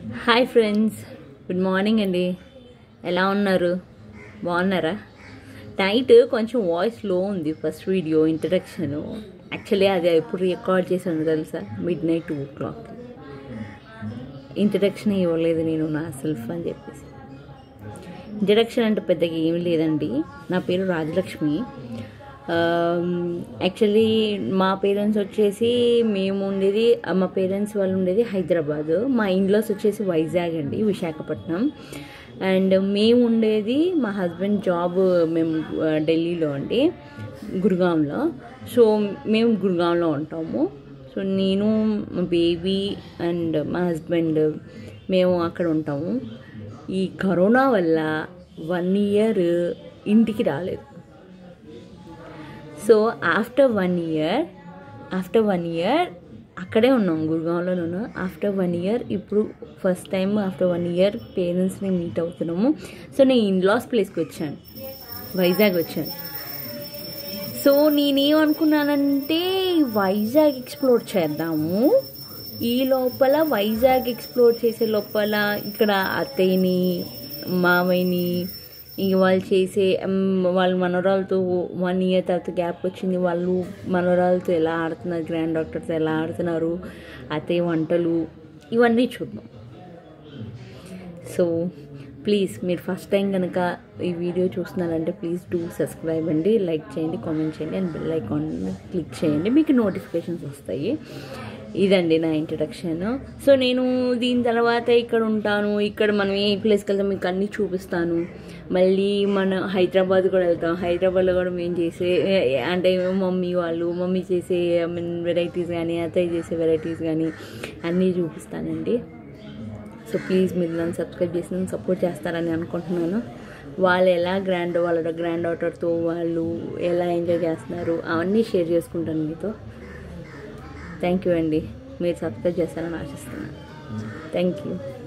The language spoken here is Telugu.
హాయ్ ఫ్రెండ్స్ గుడ్ మార్నింగ్ అండి ఎలా ఉన్నారు బాగున్నారా నైట్ కొంచెం వాయిస్ లో ఉంది ఫస్ట్ వీడియో ఇంట్రడక్షన్ యాక్చువల్లీ అది ఎప్పుడు రికార్డ్ చేశాను తెలుసా midnight two o'clock introduction ఇవ్వలేదు నేను నా సెల్ఫ్ అని చెప్పేసి ఇంట్రడక్షన్ అంటే పెద్దగా ఏమీ లేదండి నా పేరు రాజలక్ష్మి యాక్చువల్లీ మా పేరెంట్స్ వచ్చేసి మేము ఉండేది మా పేరెంట్స్ వాళ్ళు ఉండేది హైదరాబాద్ మా ఇన్లాస్ వచ్చేసి వైజాగ్ అండి విశాఖపట్నం అండ్ మేము ఉండేది మా హస్బెండ్ జాబ్ మేము ఆ, ఢిల్లీలో అండి గురుగాంలో సో మేము గురుగాంలో ఉంటాము సో నేను మా బేబీ అండ్ మా హస్బెండ్ మేము అక్కడ ఉంటాము ఈ కరోనా వల్ల వన్ ఇయర్ ఇంటికి రాలేదు so after one year after one year అక్కడే ఉన్నాం గురుగాంలోనే ఉన్నాం ఆఫ్టర్ వన్ ఇయర్ ఇప్పుడు first time after one year పేరెంట్స్ని మీట్ అవుతున్నాము సో నేను ఇన్లాస్ ప్లేస్కి వచ్చాను వైజాగ్ వచ్చాను సో నేనేమనుకున్నానంటే వైజాగ్ ఎక్స్ప్లోర్ చేద్దాము ఈ లోపల వైజాగ్ ఎక్స్ప్లోర్ చేసే లోపల ఇక్కడ అత్తయ్యని మామయ్యని ఇంక వాళ్ళు చేసే మ్, వాళ్ళ మనవరాలతో వన్ ఇయర్ తర్వాత గ్యాప్ వచ్చింది వాళ్ళు మనవరాలతో ఎలా ఆడుతున్నారు గ్రాండ్ డాక్టర్తో ఎలా ఆడుతున్నారు అత్తయ్య వంటలు ఇవన్నీ చూద్దాం సో ప్లీజ్ మీరు ఫస్ట్ టైం కనుక ఈ వీడియో చూస్తున్నారంటే ప్లీజ్ డూ సబ్స్క్రైబ్ అండి లైక్ చేయండి కామెంట్ చేయండి అండ్ బెల్ ఐకాన్ క్లిక్ చేయండి మీకు నోటిఫికేషన్స్ వస్తాయి ఇదండి నా ఇంట్రడక్షన్ సో నేను దీని తర్వాత ఇక్కడ ఉంటాను ఇక్కడ మనం ఏ ప్లేస్కి వెళ్తాం మీకు అన్నీ చూపిస్తాను మళ్ళీ మన హైదరాబాద్ కూడా వెళ్తాం హైదరాబాద్లో కూడా మేము చేసే అంటే మమ్మీ వాళ్ళు మమ్మీ చేసే ఐ మీన్ వెరైటీస్ కానీ అత్తయ్య చేసే వెరైటీస్ కానీ అన్నీ చూపిస్తానండి సో ప్లీజ్ మీరు నన్ను సబ్స్క్రైబ్ చేసి నన్ను సపోర్ట్ చేస్తారని అనుకుంటున్నాను వాళ్ళు ఎలా గ్రాండ్ వాళ్ళ గ్రాండ్ డాటర్తో వాళ్ళు ఎలా ఎంజాయ్ చేస్తున్నారు అవన్నీ షేర్ చేసుకుంటాను మీతో థ్యాంక్ యూ అండి మీరు సబ్స్క్రైబ్ చేస్తారని ఆశిస్తున్నాను థ్యాంక్ యూ